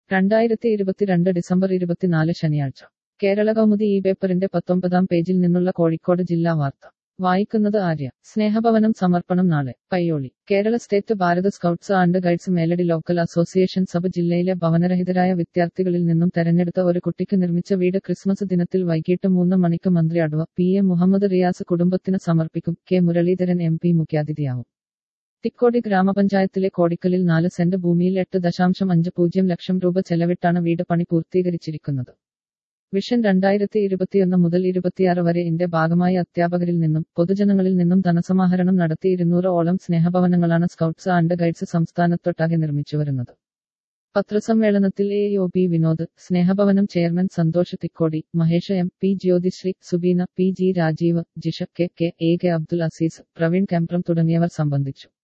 രണ്ടായിരത്തി ഇരുപത്തിരണ്ട് ഡിസംബർ ഇരുപത്തിനാല് ശനിയാഴ്ച കേരള കൗമുദി ഈ പേപ്പറിന്റെ പത്തൊമ്പതാം പേജിൽ നിന്നുള്ള കോഴിക്കോട് ജില്ലാ വാർത്ത വായിക്കുന്നത് ആര്യ സ്നേഹഭവനം സമർപ്പണം നാളെ Payyoli Kerala state Bharat scouts and guides Meladi local association sub ജില്ലയിലെ ഭവനരഹിതരായ വിദ്യാർത്ഥികളിൽ നിന്നും തെരഞ്ഞെടുത്ത ഒരു കുട്ടിക്ക് നിർമ്മിച്ച വീട് ക്രിസ്മസ് ദിനത്തിൽ വൈകിട്ട് മൂന്ന് മണിക്ക് മന്ത്രി adv P A Muhammad Riyas കുടുംബത്തിന് സമർപ്പിക്കും കെ മുരളീധരൻ എം പി മുഖ്യാതിഥിയാവും തിക്കോടി ഗ്രാമപഞ്ചായത്തിലെ കോടിക്കലിൽ നാല് സെന്റ് ഭൂമിയിൽ എട്ട് ദശാംശം അഞ്ച് പൂജ്യം ലക്ഷം രൂപ ചെലവിട്ടാണ് വീട് പണി പൂർത്തീകരിച്ചിരിക്കുന്നത് വിഷൻ രണ്ടായിരത്തി ഇരുപത്തിയൊന്ന് മുതൽ ഇരുപത്തിയാറ് വരെ ഇന്റെ ഭാഗമായി അധ്യാപകരിൽ നിന്നും പൊതുജനങ്ങളിൽ നിന്നും ധനസമാഹരണം നടത്തി ഇരുന്നൂറ് ഓളം സ്നേഹഭവനങ്ങളാണ് സ്കൗട്ട്സ് ആൻഡ് ഗൈഡ്സ് സംസ്ഥാനത്തൊട്ടാകെ നിർമ്മിച്ചു വരുന്നത് പത്രസമ്മേളനത്തിൽ A O P Vinod Snehabhavanam chairman Santhosh Thikkodi Mahesh M P Jyothisree Subeena P G Rajeev Jisha K K A K Abdul Azeez Praveen കെംപ്രം തുടങ്ങിയവർ സംബന്ധിച്ചു